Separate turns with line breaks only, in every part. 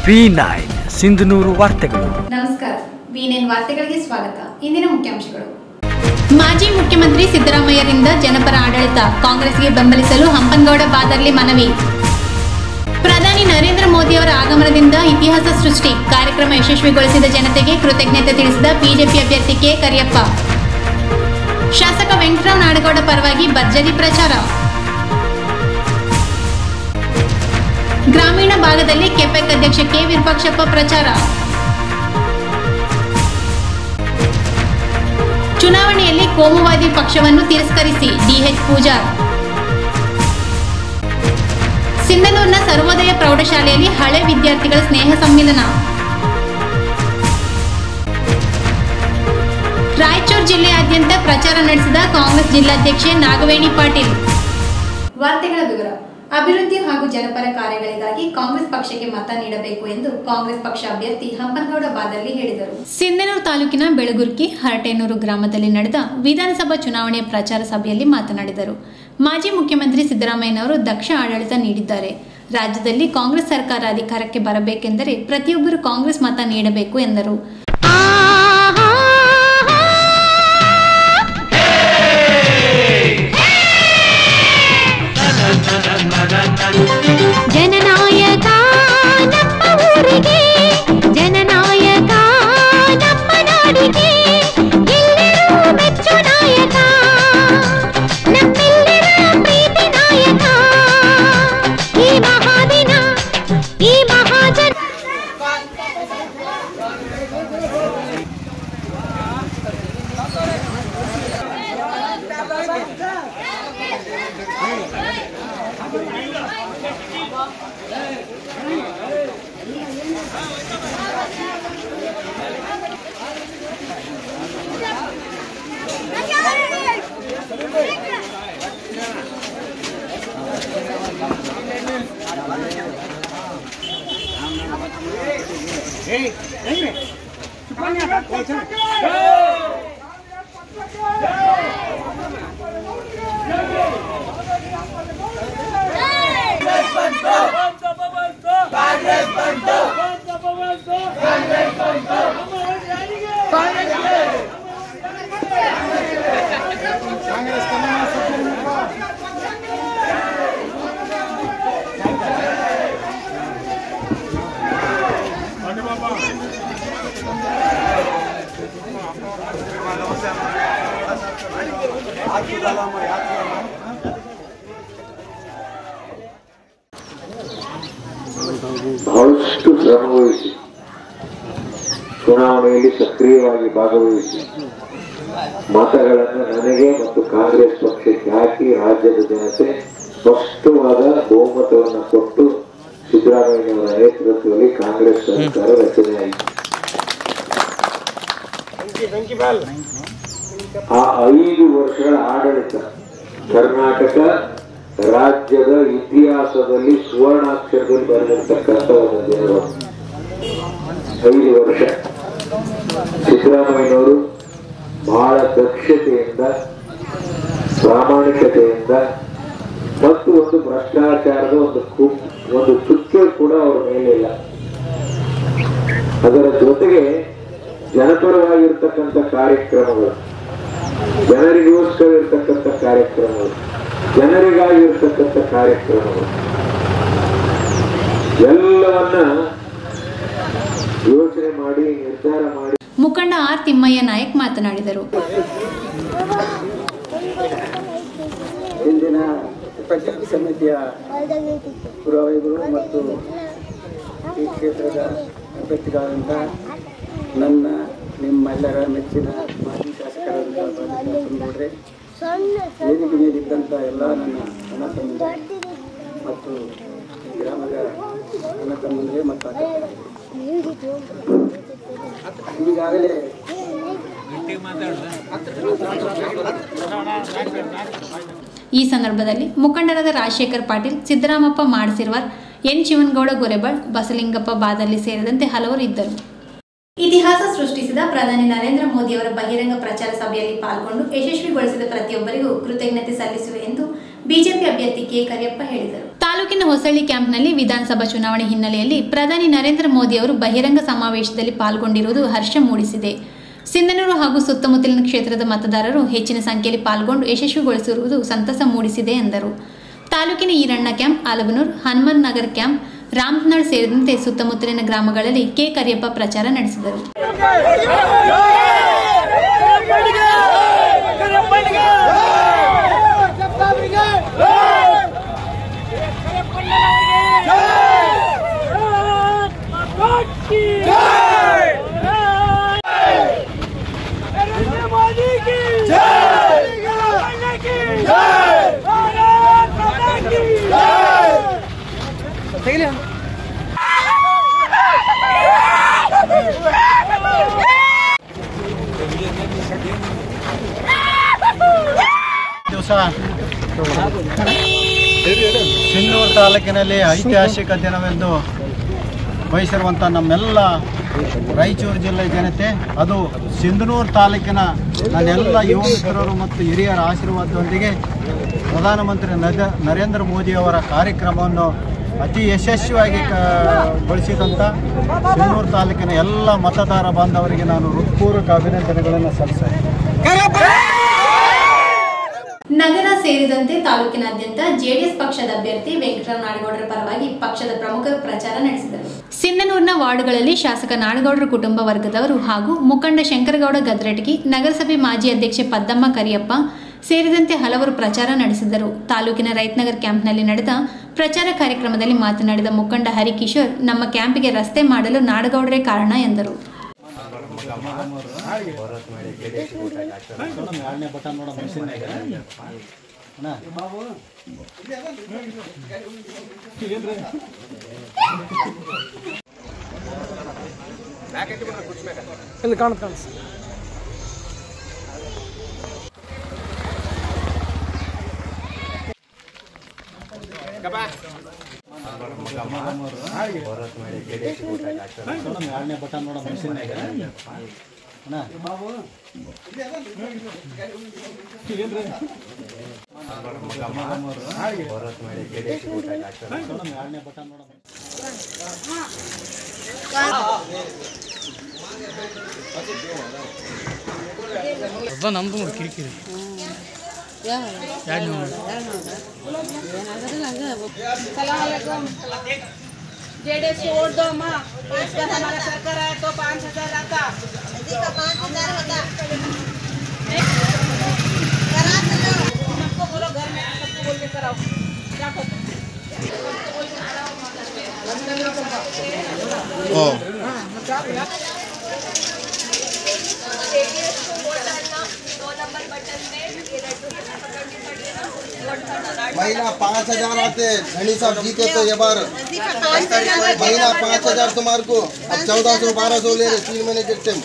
V nine Sindhanur ವಾರ್ತೆಗಳು
ನಮಸ್ಕಾರ ವಿನೆನ್ ವಾರ್ತೆಗಳಿಗೆ ಸ್ವಾಗತ ಇಂದಿನ ಮುಖ್ಯಾಂಶಗಳು
ಮಾಜಿ ಮುಖ್ಯಮಂತ್ರಿ ಸಿದ್ದರಾಮಯ್ಯರಿಂದ ಜನಪರ ಆಡಳಿತ ಕಾಂಗ್ರೆಸ್ಗೆ ಬೆಂಬಲಿಸಲು ಹಂಪನಗೌಡ ಬಾದರ್ಲಿ ಮನವಿ ಪ್ರಧಾನಿ ನರೇಂದ್ರ ಮೋದಿಯವರ ಆಗಮನದಿಂದ ಇತಿಹಾಸ ಸೃಷ್ಟಿ ಕಾರ್ಯಕ್ರಮ ಯಶಸ್ವಿಗೊಳಿಸಿದ ಜನತೆಗೆ ಕೃತಜ್ಞತೆ ತಿಳಿಸಿದ ಬಿಜೆಪಿ ಅಭ್ಯರ್ಥಿ ಕೆ ಕರಿಯಪ್ಪ ಶಾಸಕ ವೆಂಕಟರಾವ್ ನಾಡಗೌಡ ಪರವಾಗಿ ಭರ್ಜರಿ ಪ್ರಚಾರ ಗ್ರಾಮೀಣ ಭಾಗದಲ್ಲಿ ಕೆಪೆಕ್ ಅಧ್ಯಕ್ಷ ಕೆ ವಿರೂಪಾಕ್ಷಪ್ಪ ಪ್ರಚಾರ ಚುನಾವಣೆಯಲ್ಲಿ ಕೋಮುವಾದಿ ಪಕ್ಷವನ್ನು ತಿರಸ್ಕರಿಸಿ ಡಿಎಚ್ ಪೂಜಾರ್ ಸಿಂಧನೂರಿನ ಸರ್ವೋದಯ ಪ್ರೌಢಶಾಲೆಯಲ್ಲಿ ಹಳೆ ವಿದ್ಯಾರ್ಥಿಗಳ ಸ್ನೇಹ ಸಮ್ಮಿಲನ ರಾಯಚೂರು ಜಿಲ್ಲೆಯಾದ್ಯಂತ ಪ್ರಚಾರ ನಡೆಸಿದ ಕಾಂಗ್ರೆಸ್ ಜಿಲ್ಲಾಧ್ಯಕ್ಷೆ ನಾಗವೇಣಿ ಪಾಟೀಲ್
ವಾರ್ತೆಗಳ ವಿವರ ಅಭಿವೃದ್ಧಿ ಹಾಗೂ ಜನಪರ ಕಾರ್ಯಗಳಿಗಾಗಿ ಕಾಂಗ್ರೆಸ್ ಪಕ್ಷಕ್ಕೆ ಮತ ನೀಡಬೇಕು ಎಂದು ಕಾಂಗ್ರೆಸ್ ಪಕ್ಷ ಅಭ್ಯರ್ಥಿ ಹಂಪನಗೌಡ ಬಾದರ್ಲಿ ಹೇಳಿದರು
ಸಿಂಧನೂರು ತಾಲೂಕಿನ ಬೆಳಗುರ್ಕಿ ಹರಟೇನೂರು ಗ್ರಾಮದಲ್ಲಿ ನಡೆದ ವಿಧಾನಸಭಾ ಚುನಾವಣೆಯ ಪ್ರಚಾರ ಸಭೆಯಲ್ಲಿ ಮಾತನಾಡಿದರು ಮಾಜಿ ಮುಖ್ಯಮಂತ್ರಿ ಸಿದ್ದರಾಮಯ್ಯನವರು ದಕ್ಷ ಆಡಳಿತ ನೀಡಿದ್ದಾರೆ ರಾಜ್ಯದಲ್ಲಿ ಕಾಂಗ್ರೆಸ್ ಸರ್ಕಾರ ಅಧಿಕಾರಕ್ಕೆ ಬರಬೇಕೆಂದರೆ ಪ್ರತಿಯೊಬ್ಬರು ಕಾಂಗ್ರೆಸ್ ಮತ ನೀಡಬೇಕು ಎಂದರು
ಜನನಾಯಕ ನಮ್ಮ ಊರಿಗೆ ಜನನಾಯಕ ನಮ್ಮ ನಾಡಿಗೆ ಎಲ್ಲರೂ ಮೆಚ್ಚು ನಾಯಕ ನಮ್ಮೆಲ್ಲರ ಪ್ರೀತಿ ನಾಯಕ ಈ ಮಹಾದಿನ ಈ ಮಹಾಜನ
ಬಹಳಷ್ಟು ಶ್ರಮವಹಿಸಿ ಚುನಾವಣೆಯಲ್ಲಿ ಸಕ್ರಿಯವಾಗಿ ಭಾಗವಹಿಸಿ ಮತಗಳನ್ನು ನನಗೆ ಮತ್ತು ಕಾಂಗ್ರೆಸ್ ಪಕ್ಷಕ್ಕೆ ಹಾಕಿ ರಾಜ್ಯದ ಜನತೆ ಸ್ಪಷ್ಟವಾದ ಬಹುಮತವನ್ನು ಕೊಟ್ಟು ಸಿದ್ದರಾಮಯ್ಯನವರ ನೇತೃತ್ವದಲ್ಲಿ ಕಾಂಗ್ರೆಸ್ ಸರ್ಕಾರ ರಚನೆಯಾಯಿತು ಆ ಐದು ವರ್ಷಗಳ ಆಡಳಿತ ಕರ್ನಾಟಕ ರಾಜ್ಯದ ಇತಿಹಾಸದಲ್ಲಿ ಸುವರ್ಣಾಕ್ಷರದಲ್ಲಿ ಬರೆದಿರ್ತಕ್ಕಂಥ ಒಂದು ದಿನಗಳು ಐದು ವರ್ಷ ಸಿದ್ದರಾಮಯ್ಯನವರು ಬಹಳ ದಕ್ಷತೆಯಿಂದ ಪ್ರಾಮಾಣಿಕತೆಯಿಂದ ಮತ್ತು ಒಂದು ಭ್ರಷ್ಟಾಚಾರದ ಒಂದು ಕು- ಒಂದು ಚುಕ್ಕೆ ಕೂಡ ಅವರ ಮೇಲೆ ಇಲ್ಲ ಅದರ ಜೊತೆಗೆ ಜನಪರವಾಗಿರ್ತಕ್ಕಂಥ ಕಾರ್ಯಕ್ರಮಗಳು ಜನರಿಗೋಸ್ಕರ ಇರ್ತಕ್ಕಂಥ ಕಾರ್ಯಕ್ರಮಗಳು ಜನರಿಗಾಗಿ ಇರ್ತಕ್ಕಂಥ ಕಾರ್ಯಕ್ರಮಗಳು ಎಲ್ಲವನ್ನ ಯೋಚನೆ ಮಾಡಿ ನಿರ್ಧಾರ ಮಾಡಿ
ಮುಖಂಡ ಆರ್ ತಿಮ್ಮಯ್ಯ ನಾಯಕ್ ಮಾತನಾಡಿದರು
ಇಂದಿನ ಪಂಚಾಯತ್ ಸಮಿತಿಯ ಪುರಾವೆಗಳು ಮತ್ತು ಈ ಕ್ಷೇತ್ರದ ಅಭ್ಯರ್ಥಿಗಳಾದಂಥ ನನ್ನ ನಿಮ್ಮೆಲ್ಲರ ಮೆಚ್ಚಿನ ಮಾಜಿ ಶಾಸಕರಾದಂಥ ಬಾಲಕೃಷ್ಣಗೌಡ್ರೆ ವೇದಿಕೆ ಮೇಲಿದ್ದಂಥ ಎಲ್ಲ ನನ್ನ ಅಣ್ಣ ತಮ್ಮಂದಿರೆ ಮತ್ತು ಈ ಗ್ರಾಮದ ಅಣ್ಣ ತಮ್ಮಂದಿರೆ ಮತ್ತು ಅಕ್ಕ ತಂಗಿಯರೇ. ಈಗಾಗಲೇ
ಈ ಸಂದರ್ಭದಲ್ಲಿ ಮುಖಂಡರಾದ ರಾಜಶೇಖರ್ ಪಾಟೀಲ್ ಸಿದ್ದರಾಮಪ್ಪ ಮಾಡಸಿರ್ವಾರ್ ಎನ್ ಶಿವನಗೌಡ ಗೊರೆಬಾಳ್ ಬಸಲಿಂಗಪ್ಪ ಬಾದರ್ಲಿ ಸೇರಿದಂತೆ ಹಲವರು ಇದ್ದರು
ಇತಿಹಾಸ ಸೃಷ್ಟಿಸಿದ ಪ್ರಧಾನಿ ನರೇಂದ್ರ ಮೋದಿಯವರ ಬಹಿರಂಗ ಪ್ರಚಾರ ಸಭೆಯಲ್ಲಿ ಪಾಲ್ಗೊಂಡು ಯಶಸ್ವಿಗೊಳಿಸಿದ ಪ್ರತಿಯೊಬ್ಬರಿಗೂ ಕೃತಜ್ಞತೆ ಸಲ್ಲಿಸುವೆ ಎಂದು ಬಿಜೆಪಿ ಅಭ್ಯರ್ಥಿ ಕೆ ಕರಿಯಪ್ಪ ಹೇಳಿದರು
ತಾಲೂಕಿನ ಹೊಸಳ್ಳಿ ಕ್ಯಾಂಪ್ನಲ್ಲಿ ವಿಧಾನಸಭಾ ಚುನಾವಣೆ ಹಿನ್ನೆಲೆಯಲ್ಲಿ ಪ್ರಧಾನಿ ನರೇಂದ್ರ ಮೋದಿ ಅವರು ಬಹಿರಂಗ ಸಮಾವೇಶದಲ್ಲಿ ಪಾಲ್ಗೊಂಡಿರುವುದು ಹರ್ಷ ಮೂಡಿಸಿದೆ ಸಿಂಧನೂರು ಹಾಗೂ ಸುತ್ತಮುತ್ತಲಿನ ಕ್ಷೇತ್ರದ ಮತದಾರರು ಹೆಚ್ಚಿನ ಸಂಖ್ಯೆಯಲ್ಲಿ ಪಾಲ್ಗೊಂಡು ಯಶಸ್ವಿಗೊಳಿಸಿರುವುದು ಸಂತಸ ಮೂಡಿಸಿದೆ ಎಂದರು ತಾಲೂಕಿನ ಈರಣ್ಣ ಕ್ಯಾಂಪ್ ಆಲಗನೂರು ಹನುಮನ್ ನಗರ್ ಕ್ಯಾಂಪ್ ರಾಮನಾಳ್ ಸೇರಿದಂತೆ ಸುತ್ತಮುತ್ತಲಿನ ಗ್ರಾಮಗಳಲ್ಲಿ ಕೆ ಕರಿಯಪ್ಪ ಪ್ರಚಾರ ನಡೆಸಿದರು
ದಿವಸ ಸಿಂಧೂರು ತಾಲೂಕಿನಲ್ಲಿ ಐತಿಹಾಸಿಕ ದಿನವೆಂದು ಬಯಸಿರುವಂಥ ನಮ್ಮೆಲ್ಲ ರಾಯಚೂರು ಜಿಲ್ಲೆ ಜನತೆ ಅದು ಸಿಂಧನೂರು ತಾಲೂಕಿನ ನನ್ನೆಲ್ಲ ಯುವ ಮಿತ್ರರು ಮತ್ತು ಹಿರಿಯರ ಆಶೀರ್ವಾದದೊಂದಿಗೆ ಪ್ರಧಾನಮಂತ್ರಿ ನದ ನರೇಂದ್ರ ಮೋದಿಯವರ ಕಾರ್ಯಕ್ರಮವನ್ನು ಅತಿ ಯಶಸ್ವಿಯಾಗಿ ಕ ಬಳಸಿದಂಥ ಸಿಂಧನೂರು ತಾಲೂಕಿನ ಎಲ್ಲ ಮತದಾರ ಬಾಂಧವರಿಗೆ ನಾನು ಹೃತ್ಪೂರ್ವಕ ಅಭಿನಂದನೆಗಳನ್ನು ಸಲ್ಲಿಸ್ತೇನೆ
ನಗರ ಸೇರಿದಂತೆ ತಾಲೂಕಿನಾದ್ಯಂತ ಜೆಡಿಎಸ್ ಪಕ್ಷದ ಅಭ್ಯರ್ಥಿ ವೆಂಕಟರಾವ್ ನಾಡಗೌಡರ ಪರವಾಗಿ ಪಕ್ಷದ ಪ್ರಮುಖರು ಪ್ರಚಾರ ನಡೆಸಿದರು
ಸಿಂಧನೂರಿನ ವಾರ್ಡ್ಗಳಲ್ಲಿ ಶಾಸಕ ನಾಡಗೌಡರ ಕುಟುಂಬ ವರ್ಗದವರು ಹಾಗೂ ಮುಖಂಡ ಶಂಕರಗೌಡ ಗದ್ರಟಗಿ ನಗರಸಭೆ ಮಾಜಿ ಅಧ್ಯಕ್ಷೆ ಪದ್ದಮ್ಮ ಕರಿಯಪ್ಪ ಸೇರಿದಂತೆ ಹಲವರು ಪ್ರಚಾರ ನಡೆಸಿದರು ತಾಲೂಕಿನ ರೈತನಗರ್ ಕ್ಯಾಂಪ್ನಲ್ಲಿ ನಡೆದ ಪ್ರಚಾರ ಕಾರ್ಯಕ್ರಮದಲ್ಲಿ ಮಾತನಾಡಿದ ಮುಖಂಡ ಹರಿಕಿಶೋರ್ ನಮ್ಮ ಕ್ಯಾಂಪಿಗೆ ರಸ್ತೆ ಮಾಡಲು ನಾಡಗೌಡರೇ ಕಾರಣ ಎಂದರು
ಎರಡನೇ ಬಟನ್ ನೋಡೋ ಮಿಷಿನ್ನಾಗ ಅಣ್ಣ ನೋಡಮ್ಮ, ಎರಡನೇ ಬಟನ್ ನೋಡೋ ಮಿಷಿನ್ನಾಗ ಅಣ್ಣ ನೋಡಮ್ಮ, ಎರಡನೇ ಬಟನ್ ನೋಡೋ
ನಮ್ದು ಕಿರಿಕಿರಿ
जेडेस को वोट दो माँ पाँच का हमारा सरकार है तो पाँच हजार आता सबको बोलो घर में सबको बोल के कराओ क्या करो
महीना पाँच हजार आते धनी साहब जीते तो ये बार महीना पाँच हजार तुम्हारे को अब चौदह सौ बारह सौ ले रहे तीन महीने के टाइम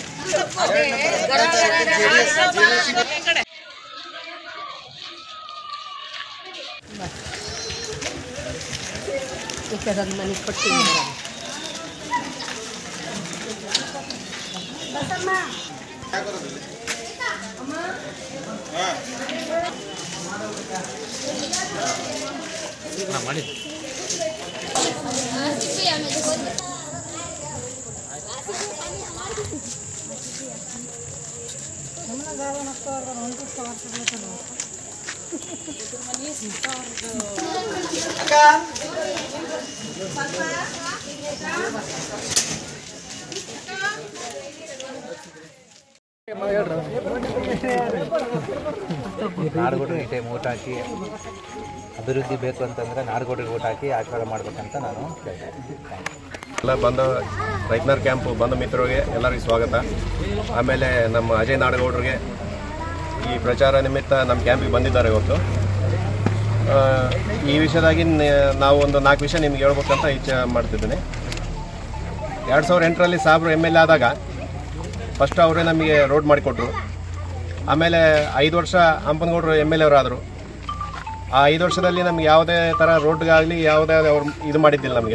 ನಾಡಗೌಡರಿಗೆ ಟೈಮ್ ಓಟ್ ಹಾಕಿ ಅಭಿವೃದ್ಧಿ ಬೇಕು ಅಂತಂದರೆ ನಾಡಗೌಡರಿಗೆ ಓಟ್ ಹಾಕಿ ಆಶೀರ್ವಾದ ಮಾಡ್ಬೇಕಂತ ನಾನು ಕೇಳ್ತೀನಿ
ಎಲ್ಲ ಬಂದ ರೈತನರ್ ಕ್ಯಾಂಪ್ ಬಂದ ಮಿತ್ರರಿಗೆ ಎಲ್ಲರಿಗೂ ಸ್ವಾಗತ ಆಮೇಲೆ ನಮ್ಮ ಅಜಯ್ ನಾಡಗೌಡರಿಗೆ ಈ ಪ್ರಚಾರ ನಿಮಿತ್ತ ನಮ್ಮ ಕ್ಯಾಂಪಿಗೆ ಬಂದಿದ್ದಾರೆ ಇವತ್ತು ಆ, ಈ ವಿಷಯದಾಗಿ ನ- ನಾವು ಒಂದು ನಾಲ್ಕು ವಿಷಯ ನಿಮ್ಗೆ ಹೇಳ್ಬೇಕಂತ ಇಚ್ಛೆ ಮಾಡ್ತಿದ್ದೀನಿ ಎರಡು ಸಾವಿರದ ಎಂಟರಲ್ಲಿ ಸಾಬ್ರು ಎಮ್ ಎಲ್ ಎ ಆದಾಗ ಫಸ್ಟ್ ಅವರೇ ನಮಗೆ ರೋಡ್ ಮಾಡಿಕೊಟ್ರು ಆಮೇಲೆ ಐದು ವರ್ಷ ಹಂಪನಗೌಡರು ಎಮ್ ಎಲ್ ಎ ಅವರಾದರು ಆ ಐದು ವರ್ಷದಲ್ಲಿ ನಮ್ಗೆ ಯಾವುದೇ ಥರ ರೋಡ್ಗಾಗಲಿ ಯಾವುದೇ ಅವ್ರು ಇದು ಮಾಡಿದ್ದಿಲ್ಲ ನಮಗೆ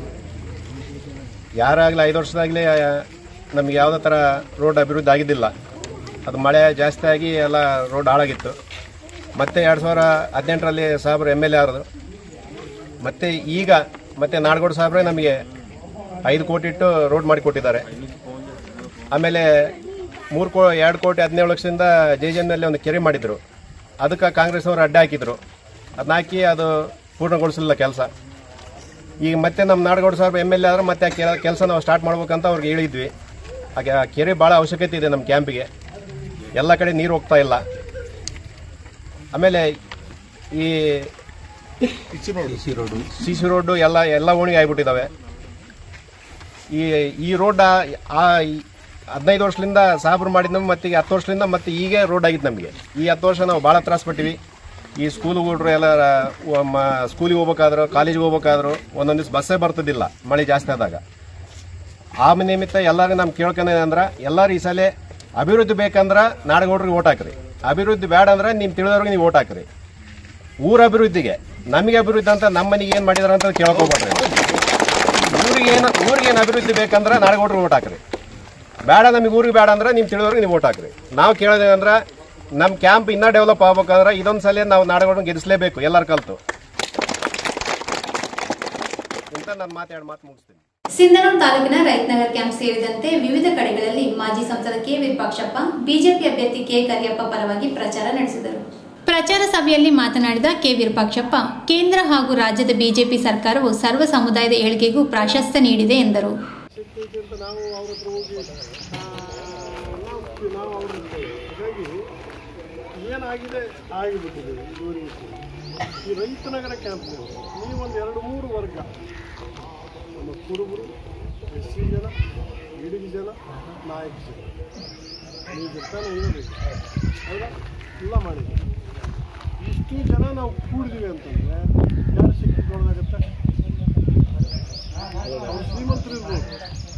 ಯಾರಾಗಲಿ ಐದು ವರ್ಷದಾಗಲೇ ನಮಗೆ ಯಾವುದೇ ಥರ ರೋಡ್ ಅಭಿವೃದ್ಧಿ ಆಗಿದ್ದಿಲ್ಲ ಅದು ಮಳೆ ಜಾಸ್ತಿ ಆಗಿ ಎಲ್ಲ ರೋಡ್ ಹಾಳಾಗಿತ್ತು ಮತ್ತೆ ಎರಡು ಸಾವಿರ ಹದಿನೆಂಟರಲ್ಲಿ ಸಾಹೇಬ್ರು ಎಮ್ ಎಲ್ ಎ ಆದರು ಮತ್ತು ಈಗ ಮತ್ತೆ ನಾಡಗೌಡ ಸಾಹೇಬ್ರೆ ನಮಗೆ ಐದು ಕೋಟಿ ಇಟ್ಟು ರೋಡ್ ಮಾಡಿ ಕೊಟ್ಟಿದ್ದಾರೆ ಆಮೇಲೆ ಮೂರು ಕೋ ಎರಡು ಕೋಟಿ ಹದಿನೇಳು ಲಕ್ಷದಿಂದ ಜೆ ಜೆ ಎಮ್ನಲ್ಲಿ ಒಂದು ಕೆರೆ ಮಾಡಿದರು ಅದಕ್ಕೆ ಕಾಂಗ್ರೆಸ್ ಅವರು ಅಡ್ಡ ಹಾಕಿದ್ರು ಅದನ್ನ ಹಾಕಿ ಅದು ಪೂರ್ಣಗೊಳಿಸಲಿಲ್ಲ ಕೆಲಸ ಈಗ ಮತ್ತೆ ನಮ್ಮ Nadagouda Saheb M L A ಆದ್ರೆ ಮತ್ತೆ ಆ ಕೆಲಸ ನಾವು ಸ್ಟಾರ್ಟ್ ಮಾಡ್ಬೇಕಂತ ಅವ್ರಿಗೆ ಹೇಳಿದ್ವಿ ಹಾಗೆ ಆ ಕೆರೆ ಭಾಳ ಅವಶ್ಯಕತೆ ಇದೆ ನಮ್ಮ ಕ್ಯಾಂಪಿಗೆ ಎಲ್ಲ ಕಡೆ ನೀರು ಹೋಗ್ತಾ ಇಲ್ಲ ಆಮೇಲೆ ಈ C road C C road ಎಲ್ಲ ಎಲ್ಲ ಓಣಿಗೆ ಆಗ್ಬಿಟ್ಟಿದ್ದಾವೆ ಈ ಈ ರೋಡ್ ಆ ಈ ಹದಿನೈದು ವರ್ಷದಿಂದ ಸಾಬ್ರು ಮಾಡಿದ್ನವು ಮತ್ತೆ ಈಗ ಹತ್ತು ವರ್ಷದಿಂದ ಮತ್ತೆ ಈಗ ರೋಡ್ ಆಗಿತ್ತು ನಮಗೆ ಈ ಹತ್ತು ವರ್ಷ ನಾವು ಭಾಳ ತ್ರಾಸ ಪಟ್ಟಿವಿ ಈ ಸ್ಕೂಲಿಗೆ ಹುಡ್ರು ಎಲ್ಲ ಸ್ಕೂಲಿಗೆ ಹೋಗ್ಬೇಕಾದ್ರು ಕಾಲೇಜಿಗೆ ಹೋಗ್ಬೇಕಾದ್ರು ಒಂದೊಂದು ದಿವಸ ಬಸ್ಸೇ ಬರ್ತದಿಲ್ಲ ಮಳೆ ಜಾಸ್ತಿ ಆದಾಗ ಆ ನಿಮಿತ್ತ ಎಲ್ಲರೂ ನಮ್ಮ ಕೇಳ್ಕೊಂಡೇನೆ ಅಂದ್ರೆ ಎಲ್ಲರೂ ಈ ಸಲ ಅಭಿವೃದ್ಧಿ ಬೇಕಂದ್ರೆ ನಾಡಗೌಡ್ರಿಗೆ ಓಟ್ ಹಾಕ್ರಿ ಅಭಿವೃದ್ಧಿ ಬೇಡ ಅಂದ್ರೆ ನಿಮ್ಮ ತಿಳಿದವ್ರಿಗೆ ನೀವು ಓಟ್ ಹಾಕ್ರಿ ಊರ ಅಭಿವೃದ್ಧಿಗೆ ನಮಗೆ ಅಭಿವೃದ್ಧಿ ಅಂತ ನಮ್ಮ ಮನೆಗೆ ಏನು ಮಾಡಿದಾರೆ ಅಂತ ಕೇಳ್ಕೊಬೇಡ್ರಿ ಊರಿಗೆ ಏನು ಊರಿಗೆ ಏನು ಅಭಿವೃದ್ಧಿ ಬೇಕಂದ್ರೆ ನಾಡಗೌಡ್ರಿಗೆ ಓಟ್ ಹಾಕ್ರಿ ಬೇಡ ನಮಗೆ ಊರಿಗೆ ಬೇಡ ಅಂದ್ರೆ ನಿಮ್ಮ ತಿಳಿದವ್ರಿಗೆ ನೀವು ಓಟ್ ಹಾಕ್ರಿ ನಾವು ಕೇಳೋದೇನಂದ್ರೆ ನಮ್ಮ ಕ್ಯಾಂಪ್ ಇನ್ನೂ ಡೆವಲಪ್ ಆಗ್ಬೇಕಂದ್ರೆ ಇದೊಂದು ಸಲ ನಾವು ನಾಡಗೌಡನ ಗೆಲ್ಲಿಸಲೇಬೇಕು ಎಲ್ಲರ ಕಲ್ತು ಅಂತ ನಾನು ಮಾತಾಡಿ ಮಾತು ಮುಗಿಸ್ತೀನಿ
ಸಿಂಧನೂರು ತಾಲೂಕಿನ ರೈತನಗರ್ ಕ್ಯಾಂಪ್ ಸೇರಿದಂತೆ ವಿವಿಧ ಕಡೆಗಳಲ್ಲಿ ಮಾಜಿ ಸಂಸದ ಕೆ ವಿರೂಪಾಕ್ಷಪ್ಪ ಬಿಜೆಪಿ ಅಭ್ಯರ್ಥಿ ಕೆ ಕರಿಯಪ್ಪ ಪರವಾಗಿ ಪ್ರಚಾರ ನಡೆಸಿದರು
ಪ್ರಚಾರ ಸಭೆಯಲ್ಲಿ ಮಾತನಾಡಿದ ಕೆ ವಿರೂಪಾಕ್ಷಪ್ಪ ಕೇಂದ್ರ ಹಾಗೂ ರಾಜ್ಯದ ಬಿಜೆಪಿ ಸರ್ಕಾರವು ಸರ್ವ ಸಮುದಾಯದ ಏಳಿಗೆಗೂ ಪ್ರಾಶಸ್ತ್ಯ ನೀಡಿದೆ ಎಂದರು
ನಾವು ಅವ್ರ ಹತ್ರ ಹೋಗಿ ಆ, ನಾವು ನಾವು ಅವ್ರ ಹತ್ರ ಹಾಗಾಗಿ ಏನಾಗಿದೆ ಆಗಿಬಿಟ್ಟಿದೆ ಇದುವರೆಗೂ ಈ ರೈತನಗರ ಕ್ಯಾಂಪ್ನಲ್ಲಿ ನೀವೊಂದು ಎರಡು ಮೂರು ವರ್ಗ ನಮ್ಮ ಕುರುಬರು ಎಸ್ ಸಿ ಜನ ಇಡಗಿ ಜನ ನಾಯಕ ಜನ ನೀವು ಗೊತ್ತಾನೆ ಇರಬೇಕು ಹೌದಾ ಎಲ್ಲ ಮಾಡಿದ್ದೀವಿ ಇಷ್ಟು ಜನ ನಾವು ಕೂಡಿದೀವಿ ಅಂತಂದರೆ ಯಾರು ಶಕ್ತಿ ದೊಡ್ಡದಾಗತ್ತೆ ಅವ್ರು ಶ್ರೀಮಂತರು ಇರ್ಬೋದು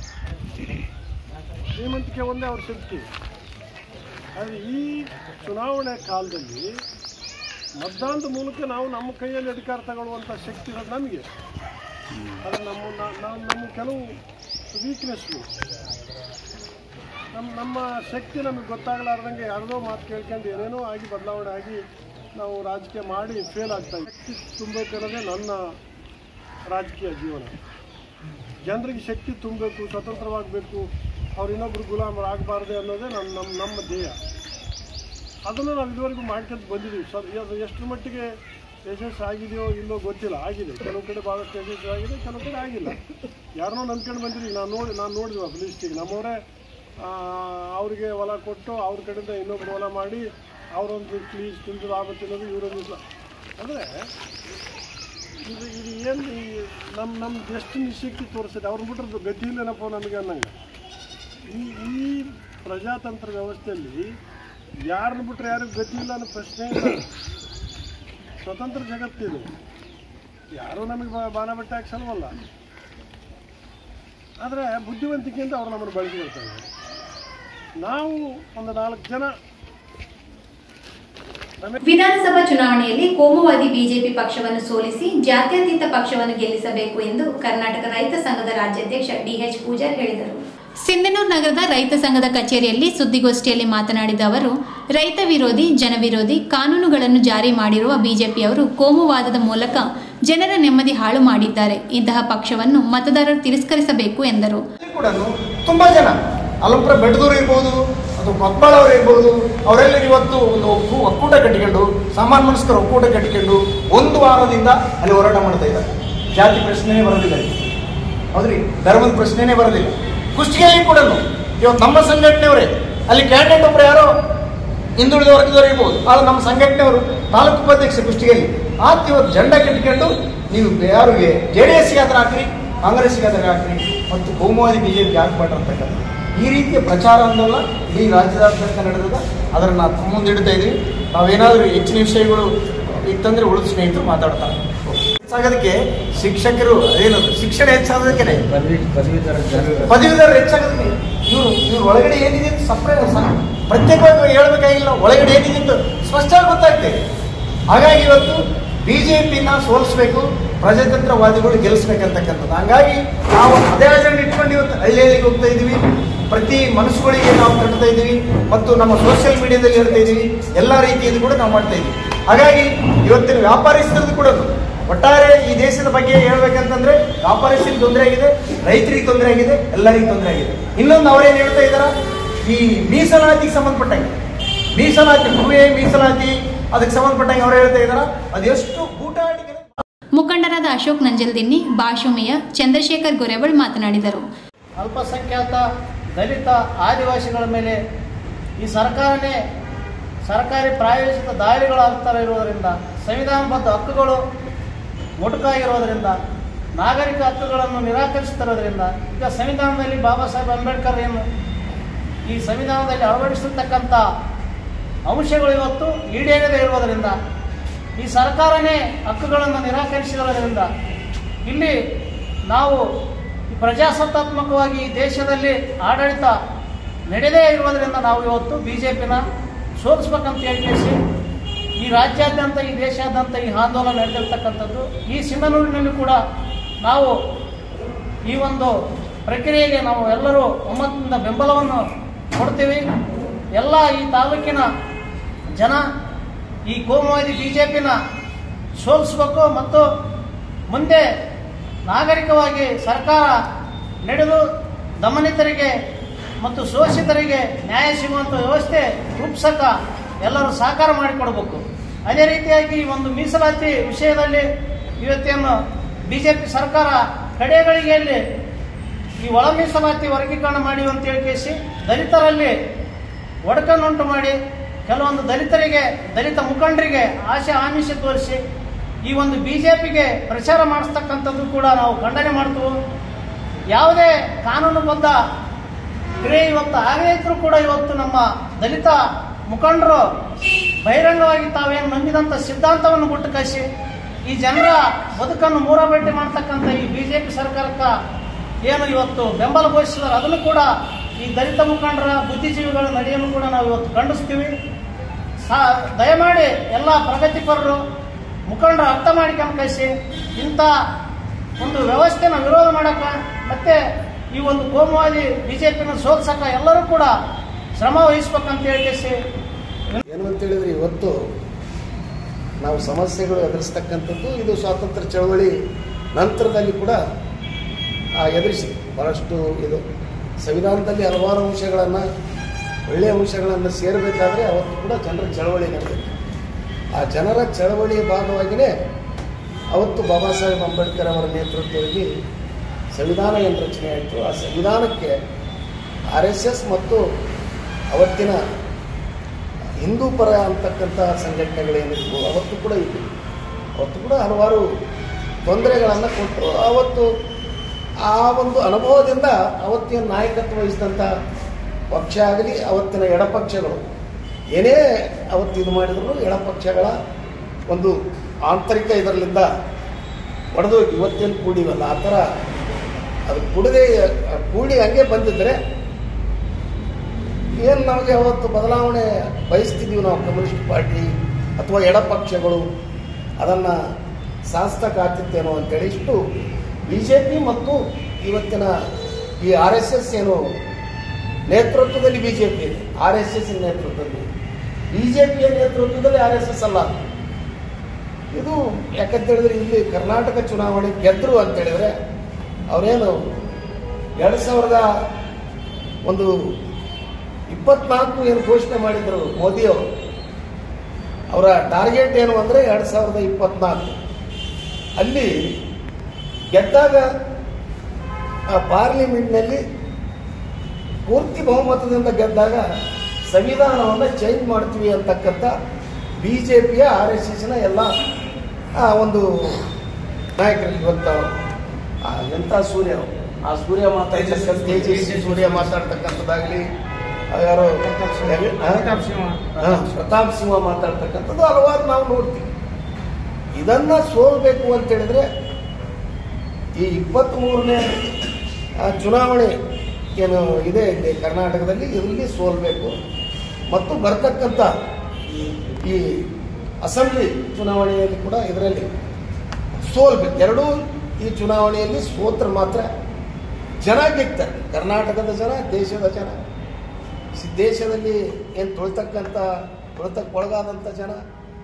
ಶ್ರೀಮಂತಿಕೆ ಒಂದೇ ಅವ್ರ ಶಕ್ತಿ ಆದರೆ ಈ ಚುನಾವಣೆ ಕಾಲದಲ್ಲಿ ಮತದಾನದ ಮೂಲಕ ನಾವು ನಮ್ಮ ಕೈಯಲ್ಲಿ ಅಧಿಕಾರ ತಗೊಳ್ಳುವಂಥ ಶಕ್ತಿ ಇರೋದು ನಮಗೆ ಆದರೆ ನಮ್ಮ ನಾ- ನಾವು ನಮ್ಮ ಕೆಲವು ವೀಕ್ನೆಸ್ಗಳು ನಮ್ಮ ನಮ್ಮ ಶಕ್ತಿ ನಮಗೆ ಗೊತ್ತಾಗಲಾರ್ದಂಗೆ ಯಾರ್ದೋ ಮಾತು ಕೇಳ್ಕೊಂಡು ಏನೇನೋ ಆಗಿ ಬದಲಾವಣೆ ಆಗಿ ನಾವು ರಾಜಕೀಯ ಮಾಡಿ ಫೇಲ್ ಆಗ್ತಾ ಇದ್ದೀವಿ ಶಕ್ತಿ ತುಂಬಬೇಕನ್ನೋದೇ ನನ್ನ ರಾಜಕೀಯ ಜೀವನ ಜನರಿಗೆ ಶಕ್ತಿ ತುಂಬಬೇಕು ಸ್ವತಂತ್ರವಾಗಬೇಕು ಅವ್ರು ಇನ್ನೊಬ್ರು ಗುಲಾಮರಾಗಬಾರ್ದು ಅನ್ನೋದೇ ನಮ್ಮ ನಮ್ಮ ನಮ್ಮ ಧ್ಯೇಯ ಅದನ್ನು ನಾವು ಇದುವರೆಗೂ ಮಾಡ್ಕೊಂಡು ಬಂದಿದ್ದೀವಿ ಸರ್ ಅದು ಎಷ್ಟರ ಮಟ್ಟಿಗೆ ಯಶಸ್ಸು ಆಗಿದೆಯೋ ಇಲ್ಲೋ ಗೊತ್ತಿಲ್ಲ ಆಗಿದೆ ಕೆಲವು ಕಡೆ ಭಾಳಷ್ಟು ಯಶಸ್ಸು ಆಗಿದೆ ಕೆಲವು ಕಡೆ ಆಗಿಲ್ಲ ಯಾರನ್ನೋ ನಂಬ್ಕೊಂಡು ಬಂದಿದ್ದೀವಿ ನಾನು ನೋಡಿ ನಾನು ನೋಡಿದ್ವಿ ಆ ಲಿಸ್ಟಿಗೆ ನಮ್ಮವರೇ ಅವ್ರಿಗೆ ಹೊಲ ಕೊಟ್ಟು ಅವ್ರ ಕಡೆಯಿಂದ ಇನ್ನೊಬ್ರು ಹೊಲ ಮಾಡಿ ಅವರೊಂದು ಪ್ಲೀಸ್ ತಿಂದು ಆಗುತ್ತೆ ಅನ್ನೋದು ಇವರೊಂದು ಅಂದರೆ ಇದು ಇದು ಏನು ಈ ನಮ್ಮ ನಮ್ಮ ಎಷ್ಟು ನಿಶಕ್ತಿ ತೋರಿಸಿದೆ ಅವ್ರನ್ನ ಬಿಟ್ಟರೆ ಗತಿ ಇಲ್ಲೇನಪ್ಪ ನಮಗೆ ಅನ್ನಂಗೆ ಈ ಈ ಪ್ರಜಾತಂತ್ರ ವ್ಯವಸ್ಥೆಯಲ್ಲಿ ಯಾರನ್ನ ಬಿಟ್ಟರೆ ಯಾರಿಗೂ ಗತಿ ಇಲ್ಲ ಅನ್ನೋ ಪ್ರಶ್ನೆ ಇಲ್ಲ ಸ್ವತಂತ್ರ ಜಗತ್ತಿದು ಯಾರೂ ನಮಗೆ ಬಾ ಬಾನ ಬಟ್ಟೆ ಹಾಕ್ಸಲ್ವಲ್ಲ ಆದರೆ ಬುದ್ಧಿವಂತಿಕೆಯಿಂದ ಅವ್ರು ನಮ್ಮನ್ನು ಬಳಸಿಕೊಳ್ತಾರೆ ನಾವು ಒಂದು ನಾಲ್ಕು ಜನ
ವಿಧಾನಸಭಾ ಚುನಾವಣೆಯಲ್ಲಿ ಕೋಮುವಾದಿ ಬಿಜೆಪಿ ಪಕ್ಷವನ್ನು ಸೋಲಿಸಿ ಜಾತ್ಯತೀತ ಪಕ್ಷವನ್ನು ಗೆಲ್ಲಿಸಬೇಕು ಎಂದು ಕರ್ನಾಟಕ ರೈತ ಸಂಘದ ರಾಜ್ಯಾಧ್ಯಕ್ಷ ಡಿಎಚ್ ಪೂಜಾರ್ ಹೇಳಿದರು
ಸಿಂಧನೂರು ನಗರದ ರೈತ ಸಂಘದ ಕಚೇರಿಯಲ್ಲಿ ಸುದ್ದಿಗೋಷ್ಠಿಯಲ್ಲಿ ಮಾತನಾಡಿದ ಅವರು ರೈತ ವಿರೋಧಿ ಜನವಿರೋಧಿ ಕಾನೂನುಗಳನ್ನು ಜಾರಿ ಮಾಡಿರುವ ಬಿಜೆಪಿಯವರು ಕೋಮುವಾದದ ಮೂಲಕ ಜನರ ನೆಮ್ಮದಿ ಹಾಳು ಮಾಡಿದ್ದಾರೆ ಇಂತಹ ಪಕ್ಷವನ್ನು ಮತದಾರರು ತಿರಸ್ಕರಿಸಬೇಕು ಎಂದರು
ಕೂಡ ತುಂಬ ಜನ ಅಲ್ಲೊಬ್ಬರ ಬೆಟ್ಟದವ್ರು ಇರ್ಬೋದು ಅಥವಾ ಕೊತ್ಬಾಳ ಅವ್ರು ಇರ್ಬೋದು ಅವರೆಲ್ಲ ಇವತ್ತು ಒಂದು ಒಕ್ಕು ಒಕ್ಕೂಟ ಕಟ್ಟಿಕೊಂಡು ಸಾಮಾನ್ಯ ಮನಸ್ಕರ ಒಕ್ಕೂಟ ಕಟ್ಟಿಕೊಂಡು ಒಂದು ವಾರದಿಂದ ಅಲ್ಲಿ ಹೋರಾಟ ಮಾಡ್ತಾ ಇದ್ದಾರೆ ಜಾತಿ ಪ್ರಶ್ನೆನೇ ಬರೋದಿಲ್ಲ ಇಲ್ಲಿ. ಹೌದ್ರಿ ಧರ್ಮದ ಪ್ರಶ್ನೆನೇ ಬರೋದಿಲ್ಲ ಕುಷ್ಟಗಿಯಲ್ಲಿ ಕೂಡ ಇವತ್ತು ನಮ್ಮ ಸಂಘಟನೆಯವರೇ ಅಲ್ಲಿ ಕ್ಯಾಂಡಿಡೇಟ್ ಒಬ್ರು ಯಾರೋ ಹಿಂದುಳಿದ ವರ್ಗದವರು ಇರ್ಬೋದು ಆದ್ರೆ ನಮ್ಮ ಸಂಘಟನೆಯವರು ತಾಲೂಕು ಉಪಾಧ್ಯಕ್ಷ ಕುಷ್ಟಗಿಯಲ್ಲಿ ಆತ ಇವತ್ತು ಜೆಂಡ ಕಟ್ಟಿಕೊಂಡು ನೀವು ಯಾರಿಗೆ ಜೆ ಡಿ ಎಸ್ಗೆ ಆದ್ರೆ ಹಾಕ್ರಿ ಕಾಂಗ್ರೆಸ್ಗೆ ಆದ್ರೆ ಹಾಕ್ರಿ ಮತ್ತು ಕೋಮುವಾದಿ ಬಿಜೆಪಿಗೆ ಹಾಕ್ಬೇಡ್ರಿ ಅಂತಕ್ಕಂಥ ಈ ರೀತಿಯ ಪ್ರಚಾರ ಅಂದಲ್ಲ ಇಡೀ ರಾಜ್ಯದಾದ್ಯಂತ ನಡೆದದ ಅದನ್ನು ನಾವು ತಮ್ಮ ಮುಂದೆ ಇಡ್ತಾ ಇದ್ದೀವಿ ನಾವೇನಾದರೂ ಹೆಚ್ಚಿನ ವಿಷಯಗಳು ಇತ್ತಂದ್ರೆ ಉಳಿದ ಸ್ನೇಹಿತರು ಮಾತಾಡ್ತಾರೆ ಹೆಚ್ಚಾಗೋದಕ್ಕೆ ಶಿಕ್ಷಕರು ಅದೇನದು ಶಿಕ್ಷಣ ಹೆಚ್ಚಾಗೋದಕ್ಕೆ ಪದವೀಧರರು ಹೆಚ್ಚಾಗೋದಕ್ಕೆ ಇವರು ಇವ್ರ ಒಳಗಡೆ ಏನಿದೆ ಅಂತ ಸಪ್ರೇಟ್ ಪ್ರತ್ಯೇಕವಾಗಿ ಹೇಳ್ಬೇಕಾಗಿಲ್ಲ ಒಳಗಡೆ ಏನಿದೆ ಅಂತ ಸ್ಪಷ್ಟವಾಗಿ ಗೊತ್ತಾಗ್ತದೆ ಹಾಗಾಗಿ ಇವತ್ತು ಬಿ ಜೆ ಪಿನ ಸೋಲಿಸ್ಬೇಕು ಪ್ರಜಾತಂತ್ರವಾದಿಗಳು ಗೆಲ್ಲಿಸ್ಬೇಕಂತಕ್ಕಂಥದ್ದು ಹಂಗಾಗಿ ನಾವು ಅದೇ ಅಜೆಂಡ್ ಇಟ್ಕೊಂಡು ಇವತ್ತು ಹಳ್ಳಿ ಹಳ್ಳಿಗೆ ಹೋಗ್ತಾ ಇದ್ದೀವಿ ಪ್ರತಿ ಮನಸ್ಸುಗಳಿಗೆ ನಾವು ತಟ್ತಾ ಇದ್ದೀವಿ ಮತ್ತು ನಮ್ಮ ಸೋಷಿಯಲ್ ಮೀಡಿಯಾದಲ್ಲಿ ಹೇಳ್ತಾ ಇದ್ದೀವಿ ಎಲ್ಲ ರೀತಿಯಲ್ಲೂ ಕೂಡ ನಾವು ಮಾಡ್ತಾ ಇದ್ದೀವಿ ಹಾಗಾಗಿ ಇವತ್ತಿನ ವ್ಯಾಪಾರಿಸ್ತರದ್ದು ಕೂಡ ಒಟ್ಟಾರೆ ಈ ದೇಶದ ಬಗ್ಗೆ ಹೇಳ್ಬೇಕಂತಂದ್ರೆ ವ್ಯಾಪಾರಿಸ್ತರಿಗೆ ತೊಂದರೆ ಆಗಿದೆ ರೈತರಿಗೆ ತೊಂದರೆ ಆಗಿದೆ ಎಲ್ಲರಿಗೂ ತೊಂದರೆ ಆಗಿದೆ ಇನ್ನೊಂದು ಅವರೇನು ಹೇಳ್ತಾ ಇದಾರ ಈ ಮೀಸಲಾತಿಗೆ ಸಂಬಂಧಪಟ್ಟಂಗೆ ಮೀಸಲಾತಿ ಭೂಮಿ ಮೀಸಲಾತಿ ಅದಕ್ಕೆ ಸಂಬಂಧಪಟ್ಟಂಗೆ ಅವ್ರು ಹೇಳ್ತಾ ಇದಾರ ಅದೆಷ್ಟು ಊಟಾಟಿಕೆ
ಮುಖಂಡರಾದ ಅಶೋಕ್ ನಂಜಲ್ದಿನ್ನಿ ಬಾಶುಮಿಯ ಚಂದ್ರಶೇಖರ್ ಗೊರೆವಳ್ ಮಾತನಾಡಿದರು
ಅಲ್ಪಸಂಖ್ಯಾತ ದಲಿತ ಆದಿವಾಸಿಗಳ ಮೇಲೆ ಈ ಸರ್ಕಾರನೇ ಸರ್ಕಾರಿ ಪ್ರಾಯೋಜಿತ ದಾಳಿಗಳಾಗ್ತಾ ಇರುವುದರಿಂದ ಸಂವಿಧಾನಬದ್ಧ ಹಕ್ಕುಗಳು ಮೊಟಕಾಗಿರೋದರಿಂದ ನಾಗರಿಕ ಹಕ್ಕುಗಳನ್ನು ನಿರಾಕರಿಸುತ್ತಿರೋದ್ರಿಂದ ಈಗ ಸಂವಿಧಾನದಲ್ಲಿ ಬಾಬಾ ಸಾಹೇಬ್ ಅಂಬೇಡ್ಕರ್ ಏನು ಈ ಸಂವಿಧಾನದಲ್ಲಿ ಅಳವಡಿಸಿರ್ತಕ್ಕಂಥ ಅಂಶಗಳು ಇವತ್ತು ಈಡೇರದೇ ಇರುವುದರಿಂದ ಈ ಸರ್ಕಾರನೇ ಹಕ್ಕುಗಳನ್ನು ನಿರಾಕರಿಸಿರೋದ್ರಿಂದ ಇಲ್ಲಿ ನಾವು ಈ ಪ್ರಜಾಸತ್ತಾತ್ಮಕವಾಗಿ ಈ ದೇಶದಲ್ಲಿ ಆಡಳಿತ ನಡೆದೇ ಇರುವುದರಿಂದ ನಾವು ಇವತ್ತು ಬಿ ಜೆ ಪಿನ ಸೋಲಿಸ್ಬೇಕಂತ ಹೇಳಿಸಿ ಈ ರಾಜ್ಯಾದ್ಯಂತ ಈ ದೇಶಾದ್ಯಂತ ಈ ಆಂದೋಲನ ನಡೆದಿರ್ತಕ್ಕಂಥದ್ದು ಈ ಸಿಂಧನೂರಿನಲ್ಲಿ ಕೂಡ ನಾವು ಈ ಒಂದು ಪ್ರಕ್ರಿಯೆಗೆ ನಾವು ಎಲ್ಲರೂ ಒಮ್ಮತದಿಂದ ಬೆಂಬಲವನ್ನು ಕೊಡ್ತೀವಿ ಎಲ್ಲ ಈ ತಾಲೂಕಿನ ಜನ ಈ ಕೋಮುವಾದಿ ಬಿ ಜೆ ಪಿನ ಸೋಲಿಸ್ಬೇಕು ಮತ್ತು ಮುಂದೆ ನಾಗರಿಕವಾಗಿ ಸರ್ಕಾರ ನಡೆದು ದಮನಿತರಿಗೆ ಮತ್ತು ಶೋಷಿತರಿಗೆ ನ್ಯಾಯ ಸಿಗುವಂಥ ವ್ಯವಸ್ಥೆ ರೂಪಿಸಕ ಎಲ್ಲರೂ ಸಹಕಾರ ಮಾಡಿಕೊಡ್ಬೇಕು ಅದೇ ರೀತಿಯಾಗಿ ಈ ಒಂದು ಮೀಸಲಾತಿ ವಿಷಯದಲ್ಲಿ ಇವತ್ತೇನು ಬಿ ಜೆ ಪಿ ಸರ್ಕಾರ ಕಡೆಗಳಿಗೆಯಲ್ಲಿ ಈ ಒಳ ಮೀಸಲಾತಿ ವರ್ಗೀಕರಣ ಮಾಡಿ ಅಂತ ಹೇಳಿ ಕೇಸಿ ದಲಿತರಲ್ಲಿ ಒಡಕನ್ನುಂಟು ಮಾಡಿ ಕೆಲವೊಂದು ದಲಿತರಿಗೆ ದಲಿತ ಮುಖಂಡರಿಗೆ ಆಶೆ ಆಮಿಷ ತೋರಿಸಿ ಈ ಒಂದು ಬಿ ಜೆ ಪಿಗೆ ಪ್ರಚಾರ ಮಾಡಿಸ್ತಕ್ಕಂಥದ್ದು ಕೂಡ ನಾವು ಖಂಡನೆ ಮಾಡ್ತೀವಿ ಯಾವುದೇ ಕಾನೂನುಬದ್ಧ ಕ್ರಿಯೆ ಇವತ್ತು ಆಗದೇ ಇದ್ರೂ ಕೂಡ ಇವತ್ತು ನಮ್ಮ ದಲಿತ ಮುಖಂಡರು ಬಹಿರಂಗವಾಗಿ ತಾವೇನು ನಂಬಿದಂಥ ಸಿದ್ಧಾಂತವನ್ನು ಗುಟ್ಟು ಕಸಿ ಈ ಜನರ ಬದುಕನ್ನು ಮೂರಬೆಟ್ಟಿ ಮಾಡ್ತಕ್ಕಂಥ ಈ ಬಿ ಜೆ ಪಿ ಸರ್ಕಾರಕ್ಕೆ ಏನು ಇವತ್ತು ಬೆಂಬಲ ಘೋಷಿಸಿದಾರೆ ಅದನ್ನು ಕೂಡ ಈ ದಲಿತ ಮುಖಂಡರ ಬುದ್ಧಿಜೀವಿಗಳ ನಡೆಯನ್ನು ಕೂಡ ನಾವು ಇವತ್ತು ಖಂಡಿಸ್ತೀವಿ ಸಾ ದಯಮಾಡಿ ಎಲ್ಲ ಪ್ರಗತಿಪರರು ಮುಖಂಡರು ಅರ್ಥ ಮಾಡಿಕೊಂಡು ಕಳಿಸಿ ಇಂಥ ಒಂದು ವ್ಯವಸ್ಥೆನ ವಿರೋಧ ಮಾಡಕ ಮತ್ತೆ ಈ ಒಂದು ಕೋಮುವಾದಿ ಬಿಜೆಪಿನ ಸೋಲ್ಸಕ ಎಲ್ಲರೂ ಕೂಡ ಶ್ರಮ ವಹಿಸ್ಬೇಕಂತ ಹೇಳಿ
ಏನು ಅಂತ ಹೇಳಿದ್ರೆ ಇವತ್ತು ನಾವು ಸಮಸ್ಯೆಗಳು ಎದುರಿಸ್ತಕ್ಕಂಥದ್ದು ಇದು ಸ್ವಾತಂತ್ರ್ಯ ಚಳವಳಿ ನಂತರದಲ್ಲಿ ಕೂಡ ಆ, ಎದುರಿಸಿ ಭಾಳಷ್ಟು ಇದು ಸಂವಿಧಾನದಲ್ಲಿ ಹಲವಾರು ಅಂಶಗಳನ್ನು ಒಳ್ಳೆಯ ಅಂಶಗಳನ್ನು ಸೇರಬೇಕಾದ್ರೆ ಅವತ್ತು ಕೂಡ ಜನರ ಚಳವಳಿ ನಡೆದಿತ್ತು ಆ ಜನರ ಚಳವಳಿಯ ಭಾಗವಾಗಿಯೇ ಅವತ್ತು ಬಾಬಾ ಸಾಹೇಬ್ ಅಂಬೇಡ್ಕರ್ ಅವರ ನೇತೃತ್ವದಲ್ಲಿ ಸಂವಿಧಾನ ಏನು ರಚನೆ ಆಯಿತು ಆ ಸಂವಿಧಾನಕ್ಕೆ ಆರ್ ಎಸ್ ಎಸ್ ಮತ್ತು ಅವತ್ತಿನ ಹಿಂದೂ ಪರ ಅಂತಕ್ಕಂಥ ಸಂಘಟನೆಗಳೇನಿದ್ವು ಅವತ್ತು ಕೂಡ ಇದ್ವು ಅವತ್ತು ಕೂಡ ಹಲವಾರು ತೊಂದರೆಗಳನ್ನು ಕೊಟ್ಟರು ಅವತ್ತು ಆ ಒಂದು ಅನುಭವದಿಂದ ಅವತ್ತಿನ ನಾಯಕತ್ವ ವಹಿಸಿದಂಥ ಪಕ್ಷ ಆಗಲಿ ಅವತ್ತಿನ ಎಡಪಕ್ಷಗಳು ಏನೇ ಅವತ್ತು ಇದು ಮಾಡಿದ್ರು ಎಡಪಕ್ಷಗಳ ಒಂದು ಆಂತರಿಕ ಇದರಲ್ಲಿಂದ ಹೊಡೆದು ಇವತ್ತೇನು ಕೂಡಿವಲ್ಲ ಆ ಥರ ಅದು ಕುಡದೆ ಕೂಡಿ ಹಂಗೆ ಬಂದಿದ್ರೆ ಏನು ನಮಗೆ ಅವತ್ತು ಬದಲಾವಣೆ ಬಯಸ್ತಿದ್ದೀವಿ ನಾವು ಕಮ್ಯುನಿಸ್ಟ್ ಪಾರ್ಟಿ ಅಥವಾ ಎಡಪಕ್ಷಗಳು ಅದನ್ನು ಸಾಧಿಸ್ತಕ್ಕಾಗ್ತಿತ್ತೇನೋ ಅಂತೇಳಿ ಇಷ್ಟು ಬಿ ಜೆ ಪಿ ಮತ್ತು ಇವತ್ತಿನ ಈ ಆರ್ ಎಸ್ ಎಸ್ ಏನು ನೇತೃತ್ವದಲ್ಲಿ ಬಿ ಜೆ ಪಿ ಇದೆ ಆರ್ ಎಸ್ ಎಸ್ ನೇತೃತ್ವದಲ್ಲಿ ಬಿ ಜೆ ಪಿಯ ನೇತೃತ್ವದಲ್ಲಿ ಆರ್ ಎಸ್ ಎಸ್ ಅಲ್ಲ ಇದು ಯಾಕಂತ ಹೇಳಿದ್ರೆ ಇಲ್ಲಿ ಕರ್ನಾಟಕ ಚುನಾವಣೆ ಗೆದ್ರು ಅಂತ ಹೇಳಿದ್ರೆ ಅವರೇನು ಎರಡು ಸಾವಿರದ ಒಂದು ಇಪ್ಪತ್ನಾಲ್ಕು ಏನು ಘೋಷಣೆ ಮಾಡಿದ್ರು ಮೋದಿಯವರು ಅವರ ಟಾರ್ಗೆಟ್ ಏನು ಅಂದರೆ ಎರಡು ಸಾವಿರದ ಇಪ್ಪತ್ನಾಲ್ಕು ಅಲ್ಲಿ ಗೆದ್ದಾಗ ಆ ಪಾರ್ಲಿಮೆಂಟ್ನಲ್ಲಿ ಪೂರ್ತಿ ಬಹುಮತದಿಂದ ಗೆದ್ದಾಗ ಸಂವಿಧಾನವನ್ನು ಚೇಂಜ್ ಮಾಡ್ತೀವಿ ಅಂತಕ್ಕಂಥ ಬಿ ಜೆ ಪಿಯ ಆರ್ ಎಸ್ ಎಸ್ನ ಎಲ್ಲ ಆ ಒಂದು ನಾಯಕರು ಇವತ್ತು ಆ ಎಂಥ ಸೂರ್ಯ ಅವ್ರು. ಆ ಸೂರ್ಯ ಮಾತಾಡ್ತಕ್ಕಂಥ ತೇಜಸ್ವಿ ಸೂರ್ಯ ಮಾತಾಡ್ತಕ್ಕಂಥದ್ದಾಗಲಿ ಯಾರೋ ಆ? ಹಾ, ಪ್ರತಾಪ್ ಸಿಂಹ ಮಾತಾಡ್ತಕ್ಕಂಥದ್ದು ಹಲವಾರು ನಾವು ನೋಡ್ತೀವಿ ಇದನ್ನ ಸೋಲ್ಬೇಕು ಅಂತ ಹೇಳಿದ್ರೆ ಈ ಇಪ್ಪತ್ತ್ ಮೂರನೇ ಚುನಾವಣೆ ಏನು ಇದೆ ಇಲ್ಲಿ ಕರ್ನಾಟಕದಲ್ಲಿ ಇದರಲ್ಲಿ ಸೋಲ್ಬೇಕು ಮತ್ತು ಬರ್ತಕ್ಕಂಥ ಈ ಅಸೆಂಬ್ಲಿ ಚುನಾವಣೆಯಲ್ಲಿ ಕೂಡ ಇದರಲ್ಲಿ ಸೋಲ್ಬೇಕು ಎರಡೂ ಈ ಚುನಾವಣೆಯಲ್ಲಿ ಸೋತ್ರ ಮಾತ್ರ ಜನ ಗೆಲ್ತಾರೆ ಕರ್ನಾಟಕದ ಜನ ದೇಶದ ಜನ ಸಿ- ದೇಶದಲ್ಲಿ ಏನು ತೊಳ್ತಕ್ಕಂಥ ತೊಳ್ತಕ್ಕೆ ಒಳಗಾದಂಥ ಜನ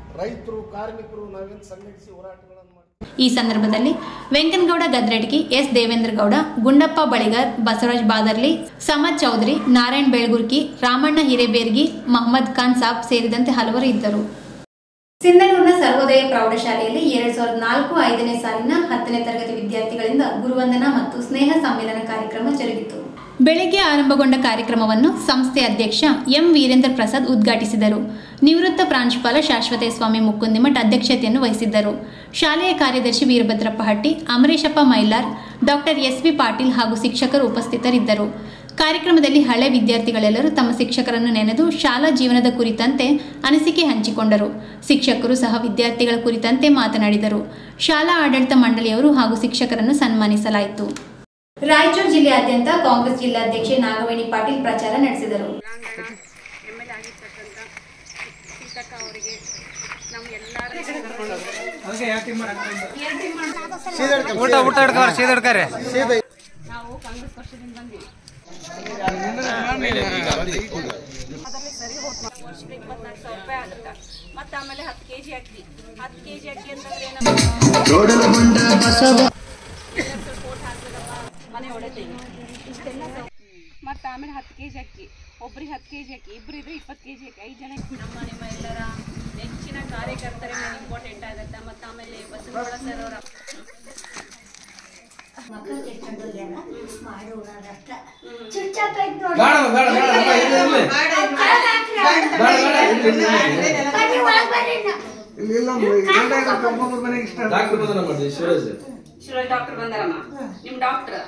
ರೈತರು ಕಾರ್ಮಿಕರು ನಾವೇನು ಸಂಘಟಿಸಿ ಹೋರಾಟಗಳನ್ನು ಮಾಡಿ
ಈ ಸಂದರ್ಭದಲ್ಲಿ ವೆಂಕನಗೌಡ ಗದ್ರಡ್ಗಿ ಎಸ್ ದೇವೇಂದ್ರ ಗೌಡ ಗುಂಡಪ್ಪ ಬಳಿಗಾರ್ ಬಸವರಾಜ್ ಬಾದರ್ಲಿ ಸಮದ್ ಚೌಧರಿ ನಾರಾಯಣ್ ಬೆಳಗುರ್ಕಿ ರಾಮಣ್ಣ ಹಿರೇಬೇರ್ಗಿ ಮಹಮ್ಮದ್ ಖಾನ್ ಸಾಬ್ ಸೇರಿದಂತೆ ಹಲವರು ಇದ್ದರು
ಸಿಂಧನೂರಿನ ಸರ್ವೋದಯ ಪ್ರೌಢಶಾಲೆಯಲ್ಲಿ ಎರಡ್ ಸಾವಿರದ ನಾಲ್ಕು ಐದನೇ ಸಾಲಿನ ಹತ್ತನೇ ತರಗತಿ ವಿದ್ಯಾರ್ಥಿಗಳಿಂದ ಗುರುವಂದನಾ ಮತ್ತು ಸ್ನೇಹ ಸಮ್ಮೇಳನ ಕಾರ್ಯಕ್ರಮ ಜರುಗಿತು
ಬೆಳಗ್ಗೆ ಆರಂಭಗೊಂಡ ಕಾರ್ಯಕ್ರಮವನ್ನು ಸಂಸ್ಥೆ ಅಧ್ಯಕ್ಷ ಎಂ ವೀರೇಂದ್ರ ಪ್ರಸಾದ್ ಉದ್ಘಾಟಿಸಿದರು ನಿವೃತ್ತ ಪ್ರಾಂಶುಪಾಲ ಶಾಶ್ವತ ಸ್ವಾಮಿ ಮುಕುಂದಿಮಠ್ ಅಧ್ಯಕ್ಷತೆಯನ್ನು ವಹಿಸಿದ್ದರು ಶಾಲೆಯ ಕಾರ್ಯದರ್ಶಿ Veerabhadrappa Hatti Amareshappa Mailar doctor S V Patil ಹಾಗೂ ಶಿಕ್ಷಕರು ಉಪಸ್ಥಿತರಿದ್ದರು ಕಾರ್ಯಕ್ರಮದಲ್ಲಿ ಹಳೆ ವಿದ್ಯಾರ್ಥಿಗಳೆಲ್ಲರೂ ತಮ್ಮ ಶಿಕ್ಷಕರನ್ನು ನೆನೆದು ಶಾಲಾ ಜೀವನದ ಕುರಿತಂತೆ ಅನಿಸಿಕೆ ಹಂಚಿಕೊಂಡರು ಶಿಕ್ಷಕರು ಸಹ ವಿದ್ಯಾರ್ಥಿಗಳ ಕುರಿತಂತೆ ಮಾತನಾಡಿದರು ಶಾಲಾ ಆಡಳಿತ ಮಂಡಳಿಯವರು ಹಾಗೂ ಶಿಕ್ಷಕರನ್ನು ಸನ್ಮಾನಿಸಲಾಯಿತು
ರಾಯಚೂರು ಜಿಲ್ಲೆಯಾದ್ಯಂತ ಕಾಂಗ್ರೆಸ್ ಜಿಲ್ಲಾಧ್ಯಕ್ಷೆ ನಾಗವೇಣಿ ಪಾಟೀಲ್ ಪ್ರಚಾರ ನಡೆಸಿದರು
ಊಟ ಊಟ ಹಿಡ್ಕವ್ರೆ ಸೀದಾ ಹಿಡ್ಕರೆ
ನಾವು ಕಾಂಗ್ರೆಸ್ ಪಕ್ಷದಿಂದ ಬಂದ್ವಿ ಸರಿ ಹೋತ್ ವರ್ಷಕ್ಕೆ ಇಪ್ಪತ್ನಾಲ್ಕು ಸಾವಿರ ರೂಪಾಯಿ ಆಗುತ್ತೆ ಮತ್ತೆ ಆಮೇಲೆ ಹತ್ತು ಕೆ ಜಿ ಅಕ್ಕಿ ಹತ್ತು ಕೆ ಜಿ ಅಕ್ಕಿ ಅಂತಂದ್ರೆ ಮನೆ ಹೊಡೆತೀವಿ ಇಷ್ಟೆಲ್ಲ ಮತ್ತೆ ಆಮೇಲೆ ಹತ್ತು ಕೆ ಜಿ ಅಕ್ಕಿ ಒಬ್ರಿಗೆ ಹತ್ತು ಕೆ ಜಿ ಅಕ್ಕಿ ಇಬ್ಬರಿದ್ರೆ ಇಪ್ಪತ್ತು ಕೆ ಜಿ ಅಕ್ಕಿ ಐದು ಜನ ನಮ್ಮ ನಿಮ್ಮ ಎಲ್ಲರ ನೆಚ್ಚಿನ ಕಾರ್ಯಕರ್ತರ ಮೇಲೆ ಇಂಪಾರ್ಟೆಂಟ್ ಆಗುತ್ತೆ ಮತ್ತೆ ಆಮೇಲೆ ಬಸವಗೌಡ ಸರ್ ಅವರ ಶಿವರಾಜ್ ಡಾಕ್ಟರ್ ಬಂದಾರಮ್ಮ ನಿಮ್ ಡಾಕ್ಟರ್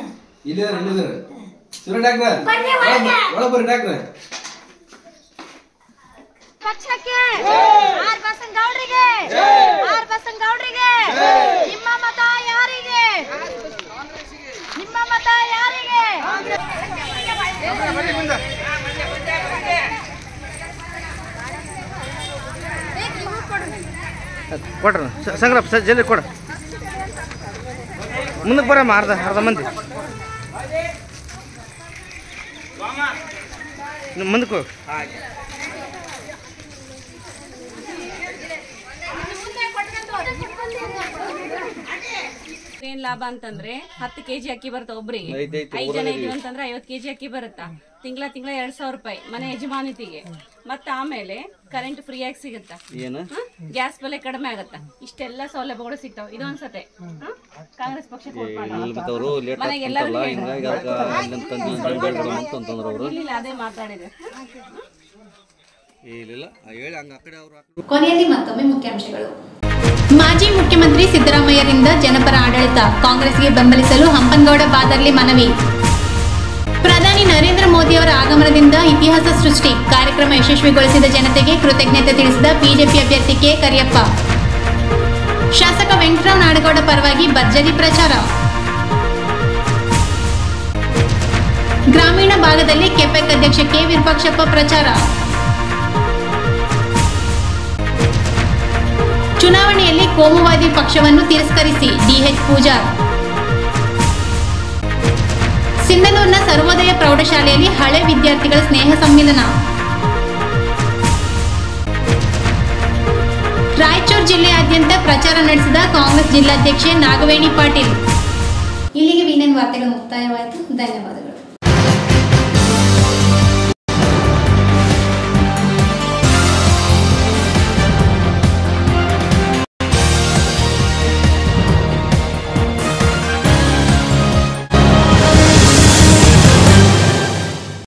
ಪಕ್ಷಕ್ಕೆ ಆರ್ ಬಸಂಗೌಡ್ರಿಗೆ ಆರ್ ಬಸಂಗೌಡ್ರಿಗೆ ನಿಮ್ಮ ಮತ ಯಾರಿಗೆ ನಿಮ್ಮ ಮತ ಯಾರಿಗೆ
ಕೊಡ್ರಿ ಸಂಗ್ರಪ್ಪ ಸರ್ ಜಲ್ದಿ ಕೊಡ ಮುಂದಕ್ಕೆ ಬರಮ್ಮ ಅರ್ಧ ಅರ್ಧ ಮಂದಿ ನೀವು ಮುಂದಕ್ಕೆ ಹೋಗಿ
ಏನ್ ಲಾಭ ಅಂತಂದ್ರೆ ಹತ್ತು ಕೆಜಿ ಅಕ್ಕಿ ಬರುತ್ತೆ ಒಬ್ರಿಗೆ
ಐದೈದು
ಐದ್ ಜನ
ಊರಲ್ಲಿ
ಇದೀವಿ ಅಂತಂದ್ರೆ ಐವತ್ತು ಕೆಜಿ ಅಕ್ಕಿ ಬರುತ್ತಾ ತಿಂಗಳ ತಿಂಗಳ ಎರಡ್ ಸಾವಿರ ರೂಪಾಯಿ ಮನೆ ಯಜಮಾನಿತಿಗೆ ಮತ್ತೆ ಆಮೇಲೆ ಕರೆಂಟ್ ಫ್ರೀ ಆಗಿ ಸಿಗುತ್ತಾ
ಏನು
ಗ್ಯಾಸ್ ಬೆಲೆ ಕಡಿಮೆ ಆಗತ್ತಾ ಇಷ್ಟೆಲ್ಲ ಸೌಲಭ್ಯಗಳು ಸಿಗ್ತಾವ ಇದೊಂದ್ಸತೆ ಹ? ಕಾಂಗ್ರೆಸ್ ಪಕ್ಷಕ್ಕೆ vote ಮಾಡೋಣ.
ಅವರು ಲೇಟ್
ಮನೆಗೆ
ಆಗ್ತಂತಲ್ಲ
ಎಲ್ಲರಿಗೂ
ಹಿಂಗಾಗಿ ಅದಕ್ಕೆ ಅಲ್ಲಿಂದ ಬೇಡ ಅಂತಂದ್ರೆ ಅವರು
ಇಲ್ಲ ಅದೇ ಮಾತಾಡಿದೆ
ಇಲ್ಲ ಹೇಳಿ ಹಂಗೆ ಆ ಕಡೆ ಅವರು
ಕೊನೆಯಲ್ಲಿ ಮತ್ತೊಮ್ಮೆ ಮುಖ್ಯಾಂಶಗಳು
ಮಾಜಿ ಮುಖ್ಯಮಂತ್ರಿ ಸಿದ್ದರಾಮಯ್ಯರಿಂದ ಜನಪರ ಆಡಳಿತ ಕಾಂಗ್ರೆಸ್ಗೆ ಬೆಂಬಲಿಸಲು ಹಂಪನಗೌಡ ಬಾದರ್ಲಿ ಮನವಿ ಪ್ರಧಾನಿ ನರೇಂದ್ರ ಮೋದಿಯವರ ಆಗಮನದಿಂದ ಇತಿಹಾಸ ಸೃಷ್ಟಿ ಕಾರ್ಯಕ್ರಮ ಯಶಸ್ವಿಗೊಳಿಸಿದ ಜನತೆಗೆ ಕೃತಜ್ಞತೆ ತಿಳಿಸಿದ ಬಿಜೆಪಿ ಅಭ್ಯರ್ಥಿ ಕೆ ಕರಿಯಪ್ಪ ಶಾಸಕ ವೆಂಕಟರಾವ್ ನಾಡಗೌಡ ಪರವಾಗಿ ಭರ್ಜರಿ ಪ್ರಚಾರ ಗ್ರಾಮೀಣ ಭಾಗದಲ್ಲಿ ಕೆಪೆಕ್ ಅಧ್ಯಕ್ಷ ಕೆ ವಿರೂಪಾಕ್ಷಪ್ಪ ಪ್ರಚಾರ ಚುನಾವಣೆಯಲ್ಲಿ ಕೋಮುವಾದಿ ಪಕ್ಷವನ್ನು ತಿರಸ್ಕರಿಸಿ ಡಿಎಚ್ ಪೂಜಾರ್ ಸಿಂಧನೂರಿನ ಸರ್ವೋದಯ ಪ್ರೌಢಶಾಲೆಯಲ್ಲಿ ಹಳೆ ವಿದ್ಯಾರ್ಥಿಗಳ ಸ್ನೇಹ ಸಮ್ಮಿಲನ ರಾಯಚೂರು ಜಿಲ್ಲೆಯಾದ್ಯಂತ ಪ್ರಚಾರ ನಡೆಸಿದ ಕಾಂಗ್ರೆಸ್ ಜಿಲ್ಲಾಧ್ಯಕ್ಷೆ ನಾಗವೇಣಿ ಪಾಟೀಲ್
ಇಲ್ಲಿಗೆ ವಿನನ್ ವಾರ್ತೆಗಳು ಮುಕ್ತಾಯವಾಯಿತು ಧನ್ಯವಾದಗಳು